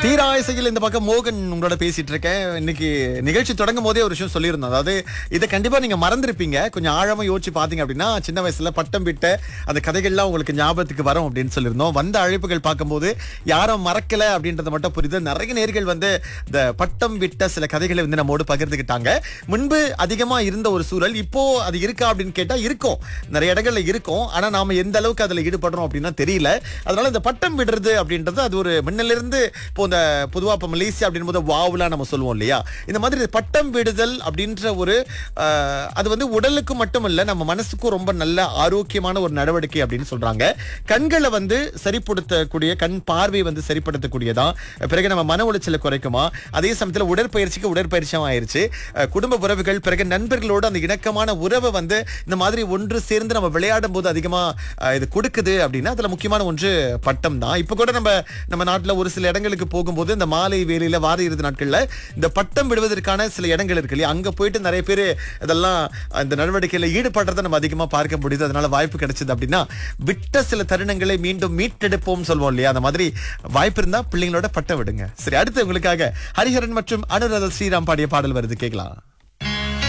தீராயசையில் இந்த பக்கம் மோகன் உங்களோட பேசிட்டு இருக்கேன் இன்னைக்கு நிகழ்ச்சி தொடங்கும் போதே ஒரு விஷயம் சொல்லியிருந்தோம் அதாவது இதை கண்டிப்பா நீங்க மறந்திருப்பீங்க கொஞ்சம் ஆழமா யோசிச்சு பாத்தீங்க அப்படின்னா சின்ன வயசுல பட்டம் விட்ட அந்த கதைகள்லாம் உங்களுக்கு ஞாபகத்துக்கு வரும் அப்படின்னு சொல்லியிருந்தோம் வந்த அழைப்புகள் பார்க்கும்போது யாரும் மறக்கல அப்படின்றத மட்டும் புரியுது நிறைய நேர்கள் வந்து இந்த பட்டம் விட்ட சில கதைகளை வந்து நம்மோடு பகிர்ந்துக்கிட்டாங்க முன்பு அதிகமா இருந்த ஒரு சூழல் இப்போ அது இருக்கா அப்படின்னு கேட்டா இருக்கும் நிறைய இடங்கள்ல இருக்கும் ஆனா நாம எந்த அளவுக்கு அதுல ஈடுபடுறோம் அப்படின்னா தெரியல அதனால இந்த பட்டம் விடுறது அப்படின்றது அது ஒரு முன்னிலிருந்து இப்போ இந்த பொதுவா இப்போ மலேசியா அப்படின் போது வாவுலாம் நம்ம சொல்லுவோம் இல்லையா இந்த மாதிரி பட்டம் விடுதல் அப்படின்ற ஒரு ஆஹ், அது வந்து உடலுக்கு மட்டும் இல்ல நம்ம மனசுக்கும் ரொம்ப நல்ல ஆரோக்கியமான ஒரு நடவடிக்கை அப்படின்னு சொல்றாங்க கண்களை வந்து சரிப்படுத்தக்கூடிய கண் பார்வை வந்து சரிப்படுத்தக்கூடியதா பிறகு நம்ம மன உளைச்சலை குறைக்குமா அதே சமயத்துல உடற்பயிற்சிக்கு உடற்பயிற்சியும் ஆயிருச்சு அஹ், குடும்ப உறவுகள் பிறகு நண்பர்களோட அந்த இணக்கமான உறவை வந்து இந்த மாதிரி ஒன்று சேர்ந்து நம்ம விளையாடும் போது அதிகமா அஹ், இது கொடுக்குது அப்படின்னா அதுல முக்கியமான ஒன்று பட்டம் தான் இப்ப கூட நம்ம நம்ம நாட்டுல ஒரு சில இடங்களுக்கு போகும்போது இந்த மாலை வேலையில வார இறுதி நாட்கள்ல இந்த பட்டம் விடுவதற்கான சில இடங்கள் இருக்கு இல்லையா அங்க போயிட்டு நிறைய பேர் இதெல்லாம் இந்த நடவடிக்கையில ஈடுபடுறதை நம்ம அதிகமா பார்க்க முடியுது அதனால வாய்ப்பு கிடைச்சது அப்படின்னா விட்ட சில தருணங்களை மீண்டும் மீட்டெடுப்போம் சொல்வோம் இல்லையா அந்த மாதிரி வாய்ப்பு இருந்தா பிள்ளைங்களோட பட்டம் விடுங்க சரி அடுத்து உங்களுக்காக ஹரிஹரன் மற்றும் அனுராதா ஸ்ரீராம் பாடிய பாடல் வருது கேட்கலாம்